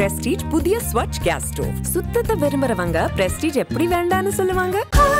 Prestige புதிய Swachh case stove சுத்தத்தை விரும்புறவங்க prestige எப்படி வேண்டான்னு சொல்லுவாங்க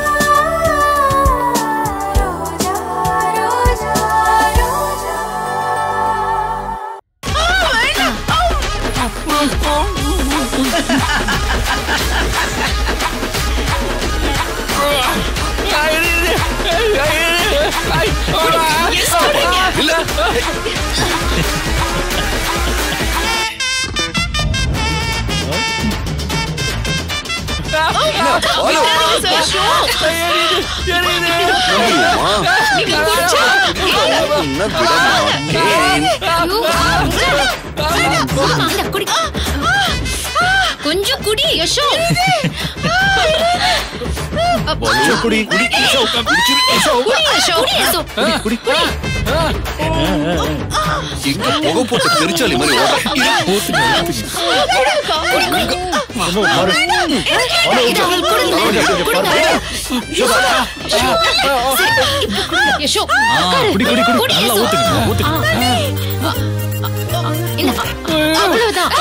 கொஞ்சம் குடி யசோ குடி குடி குடி யசோ குடி யசோ குடி எங்க புகை போட்டு பெருச்சாலி மாதிரி இது அவள் கொடுங்க கொடுங்க யசோ குடி குடி குடி குடி நல்லா யசோ ஊத்துங்க ஊத்துங்க இல்ல அவ்வளவுதான்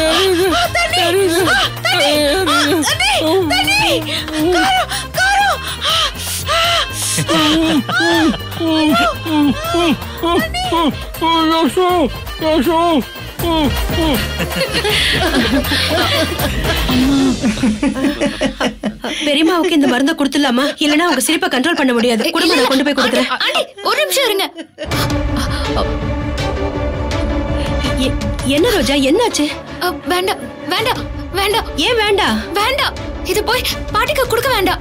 பெரியம்மாவுக்கு இந்த மருந்தை கொடுத்துடலாமா இல்லனா அவங்க சிரிப்பை கண்ட்ரோல் பண்ண முடியாது குடும்பம் நான் கொண்டு போய் கொடுக்குறேன் ஆண்டி ஒரு நிமிஷம் இருங்க எ- என்ன ரோஜா என்னாச்சு அ, வேண்டாம் வேண்டாம் வேண்டாம் ஏன் வேண்டாம் வேண்டாம் இது போய் பாட்டிக்கு கொடுக்க வேண்டாம்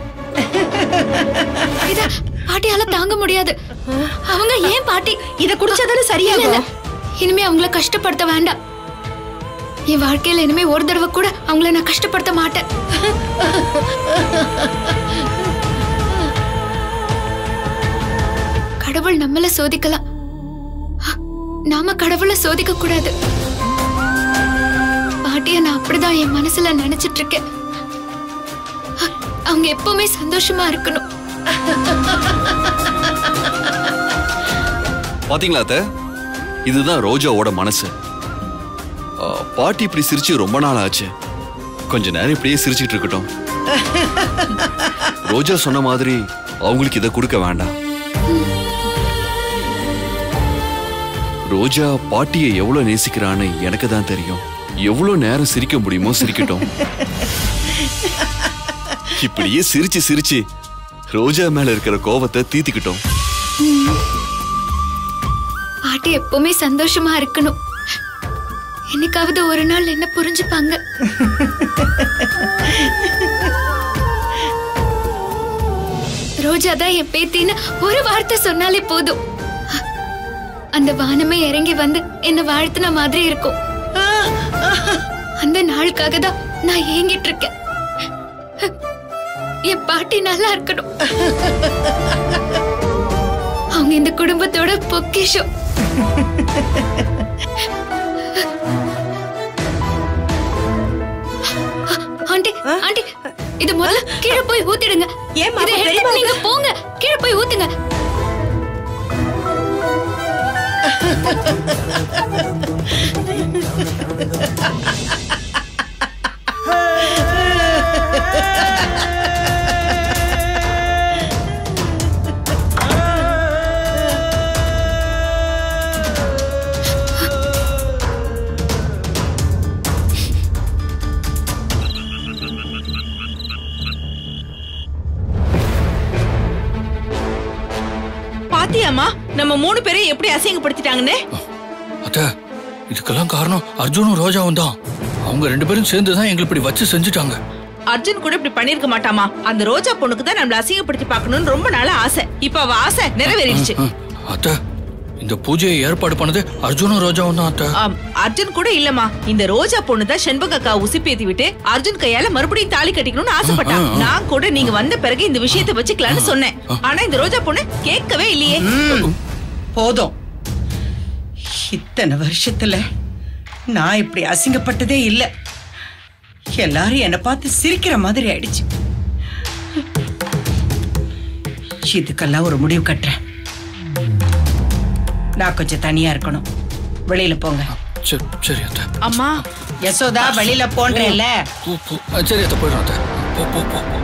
இத பாட்டியால தாங்க முடியாது அவங்க ஏன் பாட்டி இத குடிச்சாதானே இல்ல, இல்ல. சரியாகும் இனிமே அவங்கள கஷ்டப்படுத்த வேண்டாம் என் வாழ்க்கையில இனிமே ஒரு தடவை கூட அவங்கள நான் கஷ்டப்படுத்த மாட்டேன் கடவுள் நம்மள சோதிக்கலாம் அ, நாம கடவுளை சோதிக்க கூடாது பாட்டிய நான் அப்படிதான் என் மனசுல நினைச்சிட்டு இருக்கேன் அ, அவங்க எப்பவுமே சந்தோஷமா இருக்கணும் பாத்தீங்களா அத்த இதுதான் ரோஜாவோட மனசு ஆ, பாட்டி இப்படி சிரிச்சு ரொம்ப நாள் ஆச்சு கொஞ்ச நேரம் இப்படியே சிரிச்சிட்டு இருக்கட்டும் ரோஜா சொன்ன மாதிரி அவங்களுக்கு இதை கொடுக்க வேண்டாம் ரோஜா பாட்டியை எவ்வளவு நேசிக்கிறான்னு எனக்கு தான் தெரியும் எவ்வளவு நேரம் சிரிக்க முடியுமோ சிரிக்கட்டும் இப்படியே சிரிச்சு சிரிச்சு ரோஜா மேல இருக்கிற கோவத்தை தீத்திக்கிட்டோம் பாட்டி எப்பவுமே சந்தோஷமா இருக்கணும் என்னைக்காவது ஒரு நாள் என்ன புரிஞ்சுப்பாங்க ரோஜா தான் என் பேத்தின்னு ஒரு வார்த்தை சொன்னாலே போதும் அந்த வானமே இறங்கி வந்து என்ன வாழ்த்தின மாதிரி இருக்கும் அந்த நாளுக்காக தான் நான் ஏங்கிட்டு இருக்கேன் என் பாட்டி நல்லா இருக்கணும் அவங்க இந்த குடும்பத்தோட பொக்கிஷம் ஆண்டி ஆண்டி இது முதல்ல கீழே போய் ஊத்திடுங்க ஏம்மா, இதை அப்ப எடுத்துட்டு பெரியம்மாவுக்கு- நீங்க போங்க கீழே போய் ஊத்துங்க பாத்தியாமா நம்ம மூணு பேரையும் எப்படி அசிங்கப்படுத்திட்டாங்கன்னு அத்த இதுக்கெல்லாம் காரணம் அர்ஜுனும் ரோஜாவும் தான் அவங்க ரெண்டு பேரும் சேர்ந்து தான் எங்களை இப்படி வச்சு செஞ்சுட்டாங்க அர்ஜுன் கூட இப்படி பண்ணிருக்க மாட்டாமா அந்த ரோஜா பொண்ணுக்கு தான் நம்மள அசிங்கப்படுத்தி பார்க்கணும்னு ரொம்ப நாளா ஆசை இப்ப அவ ஆசை நிறைவேறிடுச்சு ம், அத்த இந்த பூஜையை ஏற்பாடு பண்ணது அர்ஜுனும் ரோஜாவும் தான் அத்த ஆம், அர்ஜுன் கூட இல்லம்மா இந்த ரோஜா பொண்ணு தான் செண்பகக்கா உசிப்பேத்தி விட்டு அர்ஜுன் கையால மறுபடியும் தாலி கட்டிக்கணும்னு ஆசைப்பட்டான் நான் கூட நீங்க வந்த பிறகு இந்த விஷயத்தை வச்சுக்கலாம்னு சொன்னேன் ஆனா இந்த ரோஜா பொண்ணு கேட்கவே இல்லையே போதும் இத்தனை வருஷத்துல நான் இப்படி அசிங்கப்பட்டதே இல்ல எல்லாரும் என்னை பார்த்து சிரிக்கிற மாதிரி ஆயிடுச்சு இதுக்கெல்லாம் ஒரு முடிவு கட்டுறேன் நான் கொஞ்சம் தனியா இருக்கணும் வெளியில போங்க சரி சரி அத்தை அம்மா யசோதா வெளியில போன்றேல்ல போ போ ஆ, சரி அத்தை போயிடும் அத்தை போ போ போ போ.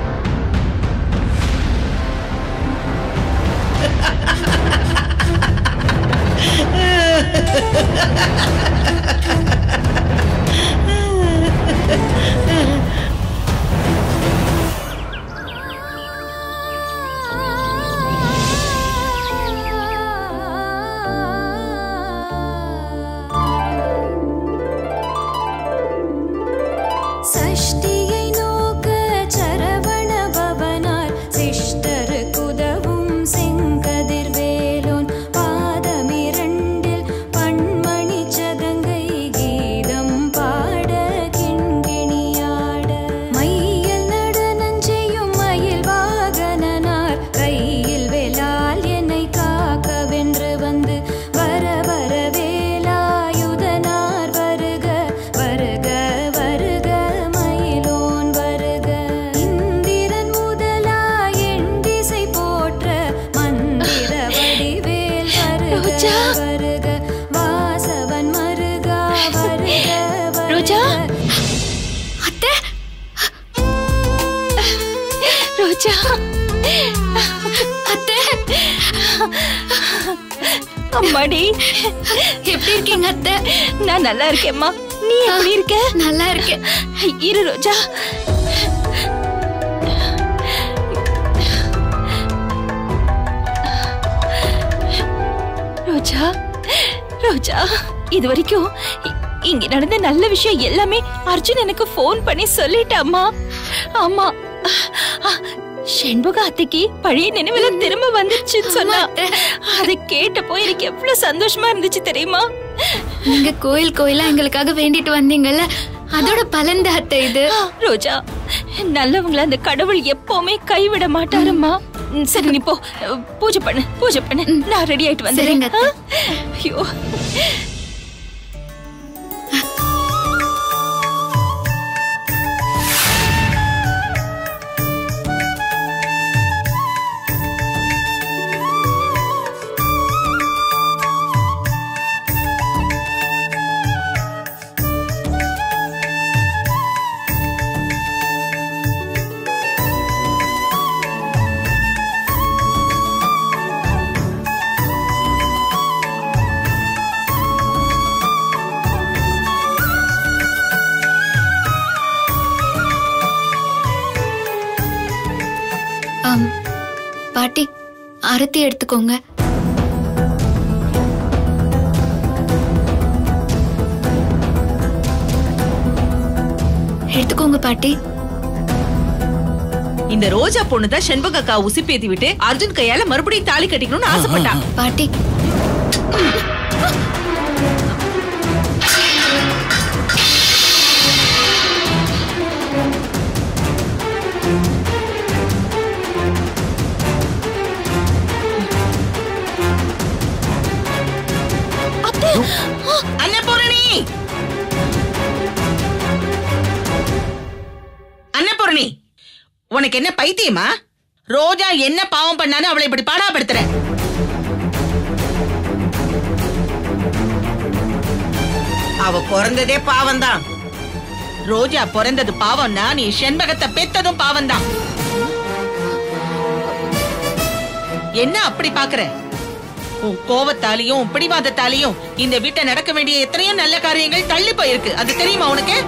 சஷ்டியை நோக்க சரவண பவனார் சிஷ்டருக்குதவும் செங்கதிர்வேலோன் பாதமிரண்டில் பண்மணி சதங்கை கீதம் பாட கிண்கிணியாட மையல் நடனஞ்செய்யும் மயில் வாகனனார் கையில் வேலால் என்னை காக்க வென்று வந்து வர வர வேலாயுதனார் வருக வருக வருக மயிலோன் வருக இந்திரன் முதலாய் எண் திசை போற்ற மந்திர வடிவேல் வருக ரோஜா. வருக வாசவன் மருகா வருக ரோஜா. வருக அத்தை ரோஜா அத்தை அம்மாடி எப்படி இருக்கீங்க அத்தை நான் நல்லா இருக்கேம்மா நீ எப்படி இருக்க நல்லா இருக்கேன் இரு ரோஜா ரோஜா ரோஜா இது வரைக்கும் இ- இங்க நடந்த நல்ல விஷயம் எல்லாமே அர்ஜுன் எனக்கு ஃபோன் பண்ணி சொல்லிட்டாமா ஆமா ஆ, செண்பக அத்தைக்கு பழைய நினைவுல திரும்ப வந்துருச்சுன்னு சொன்னா அதை கேட்டப்போ எனக்கு எவ்வளவு சந்தோஷமா இருந்துச்சு தெரியுமா நீங்க கோயில் கோயிலா எங்களுக்காக வேண்டிட்டு வந்தீங்கல்ல அதோட பலன் தான் அத்தை இது ரோஜா நல்லவங்கள அந்த கடவுள் எப்பவுமே கைவிட மாட்டாருமா ம், சரி நீ போ பூஜை பண்ணு பூஜை பண்ணு நான் ரெடி ஆயிட்டு சரிங்க வந்துடுறேன் அத்தை. ஆ? ஐயோ ஆம், பாட்டி அரத்தி எடுத்துக்கோங்க எடுத்துக்கோங்க பாட்டி இந்த ரோஜா பொண்ணு தான் செண்பகக்கா உசிப்பேத்தி விட்டு அர்ஜுன் கையால மறுபடியும் தாலி கட்டிக்கணும்னு ஆசைப்பட்டா பாட்டி அன்னபூரணி அன்னபூரணி உனக்கு என்ன பைத்தியமா ரோஜா என்ன பாவம் பண்ணான்னு அவளை இப்படி பாடாப்படுத்துற அவ பிறந்ததே பாவம்தான் ரோஜா பிறந்தது பாவம்னா நீ செண்பகத்தை பெத்ததும் பாவம்தான் என்ன அப்படி பாக்குற உன் கோவத்தாலையும் உன் பிடிவாதத்தாலையும் இந்த வீட்டை நடக்க வேண்டிய எத்தனையோ நல்ல காரியங்கள் தள்ளி போயிருக்கு அது தெரியுமா உனக்கு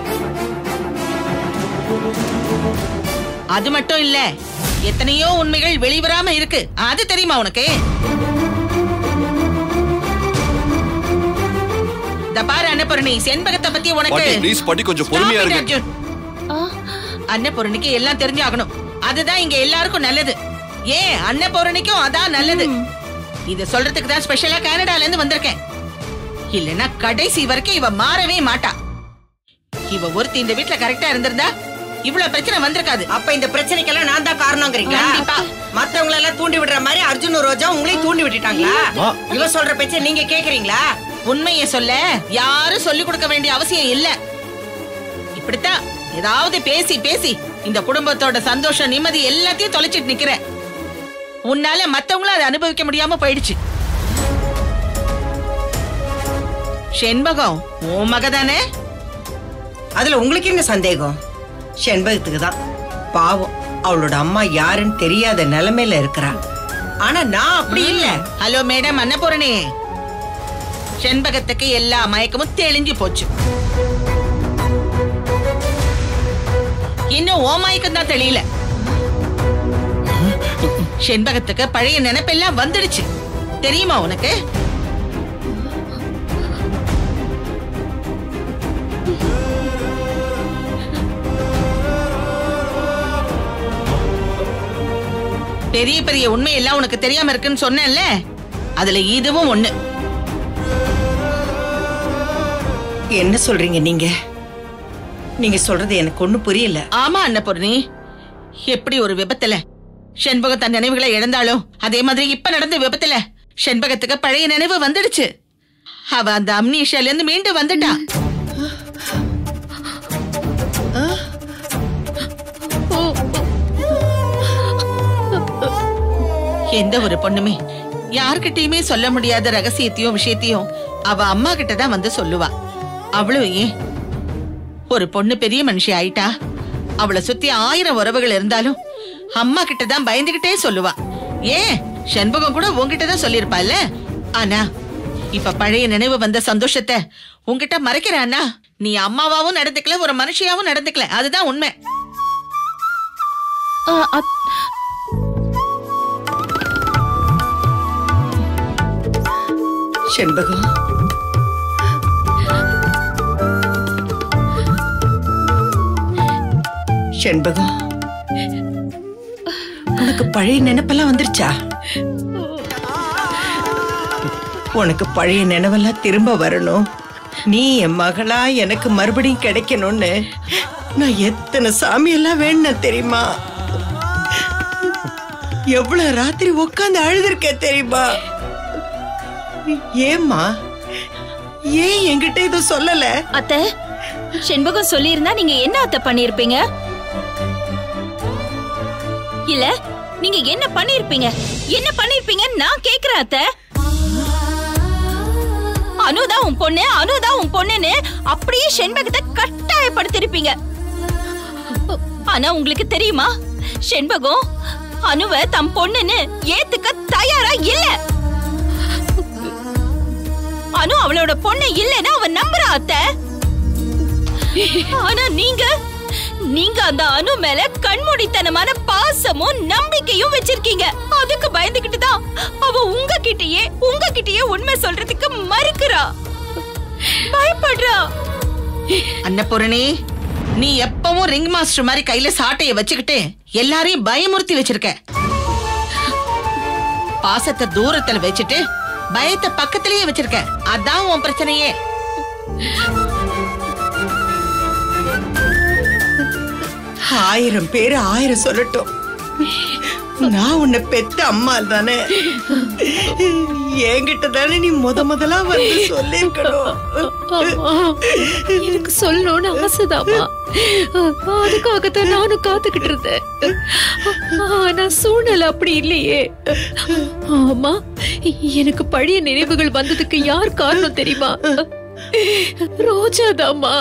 அது மட்டும் இல்ல எத்தனையோ உண்மைகள் வெளிவராம இருக்கு அது தெரியுமா உனக்கு இந்த பாரு அன்னபூரணி செண்பகத்தை பத்தி உனக்கு பாட்டி ப்ளீஸ் பாட்டி கொஞ்சம் பொறுமையா Stop it, இருங்க அர்ஜுன். அன்னபூரணிக்கு எல்லாம் தெரிஞ்சாகணும் அதுதான் இங்க எல்லாருக்கும் நல்லது ஏன் அன்னபூரணிக்கும் அதான் நல்லது இத சொல்றதுக்கு தான் ஸ்பெஷலா கனடால இருந்து வந்திருக்கேன் இல்லனா கடைசி வரைக்கும் இவ மாறவே மாட்டா இவ ஒருத்தி இந்த வீட்ல கரெக்டா இருந்திருந்தா இவ்வளவு பிரச்சனை வந்திருக்காது அப்ப இந்த பிரச்சனைக்கெல்லாம் நான் தான் காரணங்கிறீங்களா கண்டிப்பா. மத்தவங்கள எல்லாம் தூண்டி விடுற மாதிரி அர்ஜுன் ரோஜா உங்களையும் தூண்டி விட்டுட்டாங்களா இவ சொல்ற பேச்ச நீங்க கேக்குறீங்களா உண்மையை சொல்ல யாரும் சொல்லிக் கொடுக்க வேண்டிய அவசியம் இல்ல இப்படித்தான் ஏதாவது பேசி பேசி இந்த குடும்பத்தோட சந்தோஷம் நிம்மதி எல்லாத்தையும் தொலைச்சிட்டு நிக்கிற உன்னால மத்தவங்களும் அதை அனுபவிக்க முடியாம போயிடுச்சு செண்பகம் உன் மக தானே அதுல உங்களுக்கு என்ன சந்தேகம் செண்பகத்துக்கு தான் பாவம் அவளோட அம்மா யாருன்னு தெரியாத நிலைமையில இருக்கிறா ஆனா நான் அப்படி இல்ல ஹலோ மேடம் அன்னபூரணி செண்பகத்துக்கு எல்லா மயக்கமும் தெளிஞ்சு போச்சு இன்னும் ஓ மயக்கம் தான் தெளியல செண்பகத்துக்கு பழைய நினைப்பெல்லாம் வந்துடுச்சு தெரியுமா உனக்கு பெரிய பெரிய உண்மை எல்லாம் உனக்கு தெரியாம இருக்குன்னு சொன்னேன்ல அதுல இதுவும் ஒண்ணு என்ன சொல்றீங்க நீங்க நீங்க சொல்றது எனக்கு ஒண்ணு புரியல ஆமா அன்னபூர்ணி எப்படி ஒரு விபத்துல செண்பகம் தன் நினைவுகளை இழந்தாளோ அதே மாதிரி இப்ப நடந்த விபத்துல செண்பகத்துக்கு பழைய நினைவு வந்துடுச்சு அவ அந்த அம்னீஷால இருந்து மீண்டு வந்துட்டா எந்த ஒரு பொண்ணுமே யார்கிட்டயுமே சொல்ல முடியாத ரகசியத்தையும் விஷயத்தையும் அவ அம்மா கிட்ட தான் வந்து சொல்லுவா அவளும் ஏன் ஒரு பொண்ணு பெரிய மனுஷி ஆயிட்டா அவளை சுத்தி ஆயிரம் உறவுகள் இருந்தாலும் அம்மா கிட்ட தான் பயந்துகிட்டே சொல்லுவா ஏன் செண்பகம் கூட உன்கிட்ட தான் சொல்லியிருப்பாள்ல ஆனா இப்ப பழைய நினைவு வந்த சந்தோஷத்தை உன்கிட்ட மறைக்கிறானா நீ அம்மாவாவும் நடந்துக்கல ஒரு மனுஷியாவும் நடந்துக்கல அதுதான் உண்மை ஆ, அத்- செண்பகம் செண்பகம் உனக்கு பழைய நினைப்பெல்லாம் வந்துருச்சா உனக்கு பழைய நினைவெல்லாம் திரும்ப வரணும் நீ என் மகளா எனக்கு மறுபடியும் கிடைக்கணும்னு நான் எத்தனை சாமியெல்லாம் வேணும் தெரியுமா எவ்வளவு ராத்திரி உட்காந்து அழுதுருக்கேன் தெரியுமா ஏம்மா ஏன் என்கிட்ட இதை சொல்லல அத்தை செண்பகம் சொல்லியிருந்தா நீங்க என்ன அத்தை பண்ணிருப்பீங்க இல்ல நீங்க என்ன பண்ணிருப்பீங்க என்ன பண்ணிருப்பீங்க நான் கேக்குறேன் அத்தை அனுதான் உன் பொண்ணு அனுதான் உன் பொண்ணுன்னு அப்படியே செண்பகத்தை கட்டாயப்படுத்திருப்பீங்க ஆனா உங்களுக்கு தெரியுமா செண்பகம் அனுவ தம் பொண்ணுன்னு ஏத்துக்க தயாரா இல்ல அனு அவளோட பொண்ணு இல்லைன்னு அவன் நம்புறா அத்தை ஆனா நீங்க நீங்க அந்த அனு மேல கண்மூடித்தனமான பாசமும் நம்பிக்கையும் வச்சிருக்கீங்க அதுக்கு பயந்துகிட்டு தான் அவ உங்ககிட்டயே உங்ககிட்டயே உண்மை சொல்றதுக்கு மறுக்கிறா பயப்படுறா அன்னபூரணி நீ எப்பவும் ரிங் மாஸ்டர் மாதிரி கையில சாட்டைய வச்சுக்கிட்டு எல்லாரையும் பயமுறுத்தி வச்சிருக்க பாசத்தை தூரத்துல வச்சுட்டு பயத்தை பக்கத்திலேயே வச்சிருக்க அதான் உன் பிரச்சனையே ஆயிரம் பேர் ஆயிரம் சொல்லட்டும் நான் உன்னை பெத்த அம்மா தானே என்கிட்ட தானே நீ முத முதலா வந்து சொல்லிருக்கணும் எனக்கு சொல்லணும்னு ஆசைதாம்மா அதுக்காகத்தான் நானும் காத்துக்கிட்டு இருந்தேன் ஆனா சூழ்நிலை அப்படி இல்லையே ஆமா எனக்கு பழைய நினைவுகள் வந்ததுக்கு யார் காரணம் தெரியுமா ரோஜாதாம்மா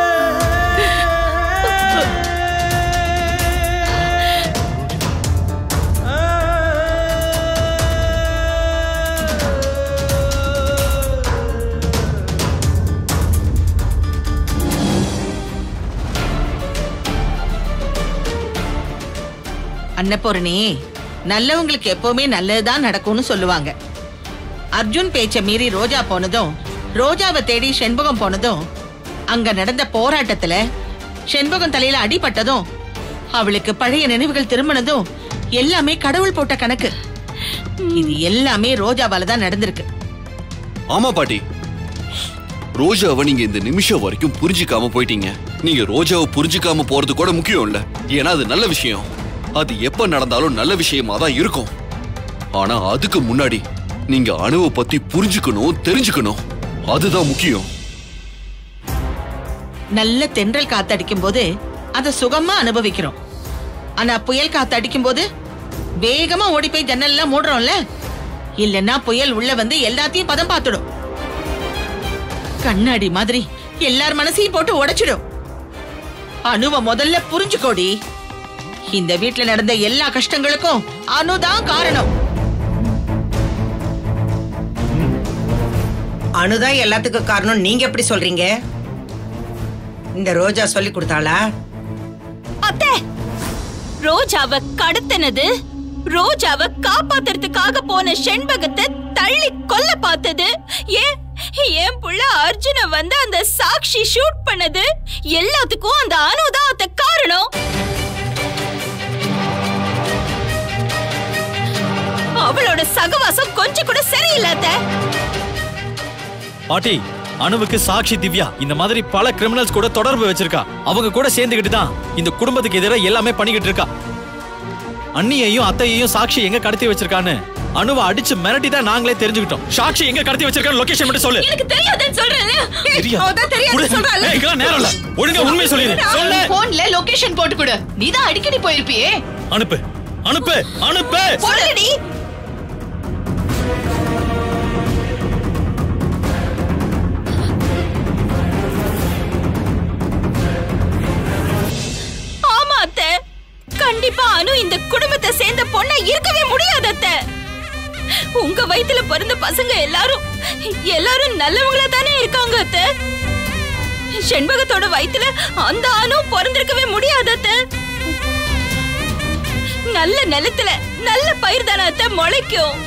அன்னபூரணி நல்லவங்களுக்கு எப்பவுமே நல்லதுதான் நடக்கும்னு சொல்லுவாங்க அர்ஜுன் பேச்ச மீறி ரோஜா போனதும் ரோஜாவை தேடி செண்பகம் போனதும் அங்க நடந்த போராட்டத்துல செண்பகம் தலையில அடிபட்டதும் அவளுக்கு பழைய நினைவுகள் திரும்பினதும் எல்லாமே கடவுள் போட்ட கணக்கு இது எல்லாமே ரோஜாவால தான் நடந்திருக்கு ஆமா பாட்டி ரோஜாவை நீங்க இந்த நிமிஷம் வரைக்கும் புரிஞ்சுக்காம போயிட்டீங்க நீங்க ரோஜாவை புரிஞ்சுக்காம போறது கூட முக்கியம் இல்ல ஏன்னா அது நல்ல விஷயம் அது எப்ப நடந்தாலும் நல்ல விஷயமா தான் இருக்கும் ஆனா அதுக்கு முன்னாடி நீங்க அணுவை பத்தி புரிஞ்சுக்கணும் தெரிஞ்சுக்கணும் அதுதான் முக்கியம் நல்ல தென்றல் காத்து அடிக்கும் போது அதை சுகமா அனுபவிக்கிறோம் ஆனா புயல் காத்து அடிக்கும் போது வேகமா ஓடி போய் ஜன்னல்லாம் மூடுறோம்ல இல்லன்னா புயல் உள்ள வந்து எல்லாத்தையும் பதம் பார்த்துடும் கண்ணாடி மாதிரி எல்லார் மனசையும் போட்டு உடைச்சிடும் அனுவ முதல்ல புரிஞ்சுக்கோடி இந்த வீட்ல நடந்த எல்லா கஷ்டங்களுக்கும் அனுதான் காரணம் அனுதான் எல்லாத்துக்கும் காரணம் நீங்க எப்படி சொல்றீங்க இந்த ரோஜா சொல்லி கொடுத்தாளா அத்தை ரோஜாவை கடத்தினது ரோஜாவை காப்பாத்துறதுக்காக போன செண்பகத்தை தள்ளி கொல்ல பார்த்தது ஏன் என் புள்ள அர்ஜுன வந்து அந்த சாக்ஷி ஷூட் பண்ணது எல்லாத்துக்கும் அந்த அனுதான் அத்த காரணம் அவளோட சகவாசம் கொஞ்சம் கூட சரியில்லை அத்தை பாட்டி அணுவுக்கு சாக்ஷி திவ்யா இந்த மாதிரி பல கிரிமினல்ஸ் கூட தொடர்பு வச்சிருக்கா அவங்க கூட சேர்ந்துகிட்டு தான் இந்த குடும்பத்துக்கு எதிராக எல்லாமே பண்ணிக்கிட்டு இருக்கா அண்ணியையும் அத்தையையும் சாக்ஷி எங்க கடத்தி வச்சிருக்கான்னு அணுவை அடிச்சு மிரட்டி தான் நாங்களே தெரிஞ்சுக்கிட்டோம் சாக்ஷி எங்க கடத்தி வச்சிருக்கான்னு லொகேஷன் மட்டும் சொல்லு எனக்கு தெரியாதுன்னு சொல்றேன்ல தெரியா? அவதான் தெரியாது குடு. சொல்றாளே. ஏய், இதெல்லாம் நேரம் இல்ல ஒழுங்கா உண்மை சொல்லிடு சொல்லு போன்ல லொகேஷன் போட்டு கொடு நீதான் அடிக்கடி போயிருப்பியே அனுப்பு அனுப்பு அனுப்பு சொல்லுடி ஆமா அத்தை கண்டிப்பா அனு இந்த குடும்பத்தை சேர்ந்த பொண்ணா இருக்கவே முடியாது அத்தை உங்க வயித்துல பிறந்த பசங்க எல்லாரும் எல்லாரும் நல்லவங்களா தானே இருக்காங்க அத்தை செண்பகத்தோட வயித்துல அந்த அணு பிறந்திருக்கவே முடியாது அத்தை நல்ல நிலத்துல நல்ல பயிர் தானே அத்தை முளைக்கும்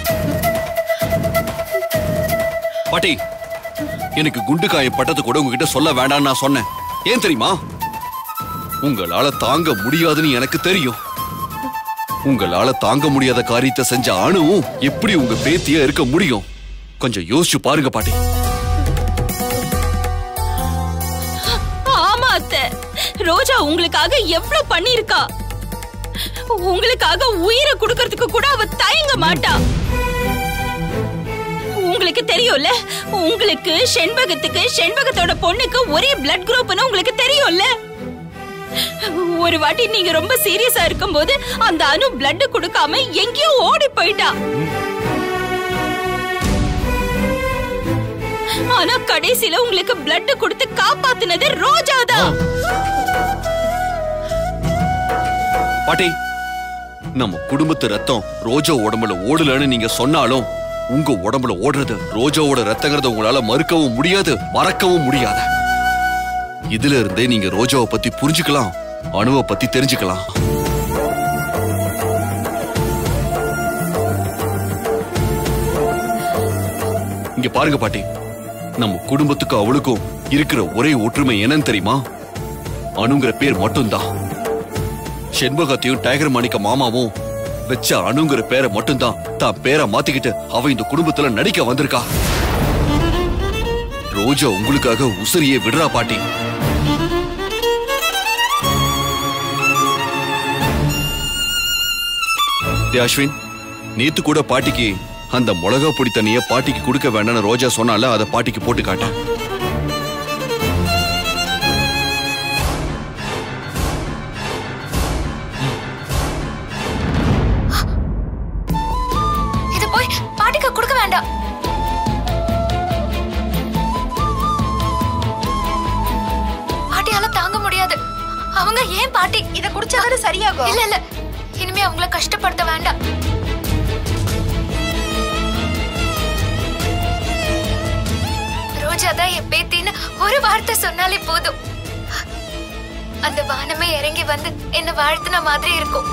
பாட்டி எனக்கு குண்டு காயம் பட்டது கூட உங்ககிட்ட சொல்ல வேண்டாம்னு நான் சொன்னேன் ஏன் தெரியுமா உங்களால தாங்க முடியாதுன்னு எனக்கு தெரியும் உங்களால தாங்க முடியாத காரியத்தை செஞ்ச அணுவும் எப்படி உங்க பேத்தியா இருக்க முடியும் கொஞ்சம் யோசிச்சு பாருங்க பாட்டி ஆமா அத்தை ரோஜா உங்களுக்காக எவ்வளவு பண்ணிருக்கா உங்களுக்காக உயிரை கொடுக்கறதுக்கு கூட அவ தயங்க மாட்டா உங்களுக்கு தெரியும்ல உங்களுக்கு செண்பகத்துக்கு செண்பகத்தோட பொண்ணுக்கு ஒரே பிளட் குரூப்னு உங்களுக்கு தெரியும்ல ஒரு வாட்டி நீங்க ரொம்ப சீரியஸா இருக்கும்போது அந்த அணு பிளட் கொடுக்காம எங்கேயோ ஓடி போயிட்டா ஆனா கடைசியில உங்களுக்கு பிளட் கொடுத்து காப்பாத்துனது ரோஜா தான் பாட்டி நம்ம குடும்பத்து ரத்தம் ரோஜா உடம்புல ஓடலன்னு நீங்க சொன்னாலும் உங்க உடம்புல ஓடுறது ரோஜாவோட ரத்தங்கிறத உங்களால மறுக்கவும் முடியாது மறக்கவும் முடியாது இதுல இருந்தே நீங்க ரோஜாவை பத்தி புரிஞ்சுக்கலாம் அணுவை பத்தி தெரிஞ்சுக்கலாம் இங்க பாருங்க பாட்டி நம்ம குடும்பத்துக்கு அவளுக்கும் இருக்கிற ஒரே ஒற்றுமை என்னன்னு தெரியுமா அணுங்கிற பேர் மட்டும்தான் செண்பகத்தையும் டைகர் மாணிக்க மாமாவும் வச்ச அணுங்கிற பேரை மட்டும்தான் தான் பேரை மாத்திக்கிட்டு அவ இந்த குடும்பத்துல நடிக்க வந்திருக்கா ரோஜா உங்களுக்காக உசிரியை விடுறா பாட்டி டேய் அஸ்வின் நேத்து கூட பாட்டிக்கு அந்த மிளகா பொடி தண்ணிய பாட்டிக்கு கொடுக்க வேண்டாம்னு ரோஜா சொன்னால அதை பாட்டிக்கு போட்டு காட்டேன் இது போய் பாட்டிக்கு கொடுக்க வேண்டாம் பாட்டியால தாங்க முடியாது அவங்க ஏன் பாட்டி இத குடிச்சாதானே சரியாகும் இல்ல இல்ல இனிமே அவங்கள கஷ்டப்படுத்த வேண்டாம் ரோஜா தான் என் பேத்தின்னு ஒரு வார்த்தை சொன்னாலே போதும் அந்த வானமே இறங்கி வந்து என்ன வாழ்த்துன மாதிரி இருக்கும்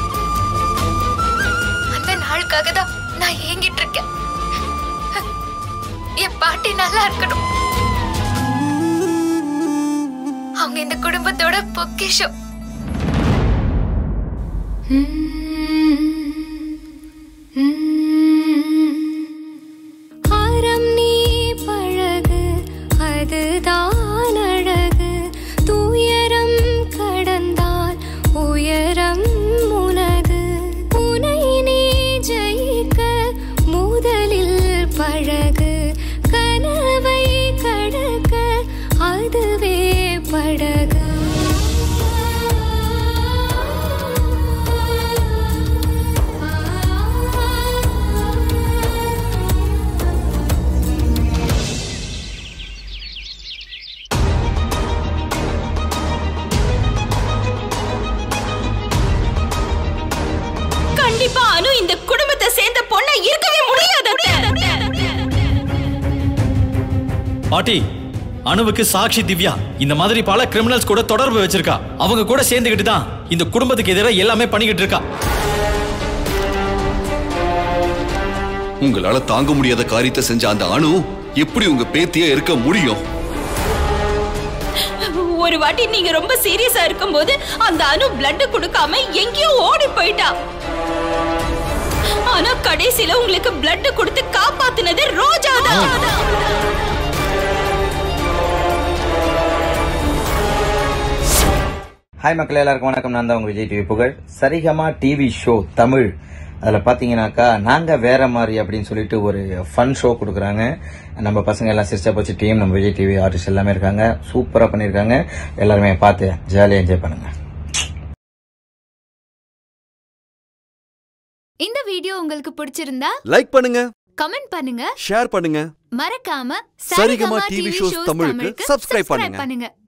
அந்த நாளுக்காக தான் நான் ஏங்கிட்டு இருக்கேன் என் பாட்டி நல்லா இருக்கணும் அவங்க இந்த குடும்பத்தோட பொக்கிஷம் அறம் நீ பழகு அதுதான் அழகு துயரம் கடந்தால் உயரம் உனது உனை நீ ஜெயிக்க முதலில் பழகு கனவை கடக்க அதுவே படகு ஆ கண்டிப்பா அனு இந்த குடும்பத்தை சேர்ந்த பொண்ணா இருக்கவே முடியாது அத்தை. பாட்டி அணுவுக்கு சாக்ஷி திவ்யா இந்த மாதிரி பல கிரிமினல்ஸ் கூட தொடர்பு வச்சிருக்கா அவங்க கூட சேர்ந்துக்கிட்டு தான் இந்த குடும்பத்துக்கு எதிராக எல்லாமே பண்ணிக்கிட்டு இருக்கா உங்களால தாங்க முடியாத காரியத்தை செஞ்ச அந்த அணு எப்படி உங்க பேத்தியா இருக்க முடியும் ஒரு வாட்டி நீங்க ரொம்ப சீரியஸா இருக்கும்போது அந்த அனு பிளட் கொடுக்காம எங்கேயோ ஓடி போயிட்டா ஆனா கடைசியில உங்களுக்கு பிளட் கொடுத்து காப்பாத்துனது ரோஜா தான் ஹாய் மக்கள் எல்லாருக்கும் வணக்கம் நான் தான் உங்க விஜய் டிவி புகழ் சரிகமா டிவி ஷோ தமிழ் அதில் பார்த்தீங்கன்னாக்கா நாங்கள் வேற மாதிரி அப்படின்னு சொல்லிட்டு ஒரு ஃபன் ஷோ கொடுக்குறாங்க நம்ம பசங்க எல்லாம் சிரிச்சா போச்சு டீம் நம்ம விஜய் டிவி ஆர்டிஸ்ட் எல்லாமே இருக்காங்க சூப்பராக பண்ணியிருக்காங்க எல்லாருமே பார்த்து ஜாலியாக என்ஜாய் பண்ணுங்க இந்த வீடியோ உங்களுக்கு பிடிச்சிருந்தா லைக் பண்ணுங்க கமெண்ட் பண்ணுங்க ஷேர் பண்ணுங்க மறக்காம சரிகமா டிவி ஷோஸ் தமிழுக்கு subscribe பண்ணுங்க. பண்ணுங்க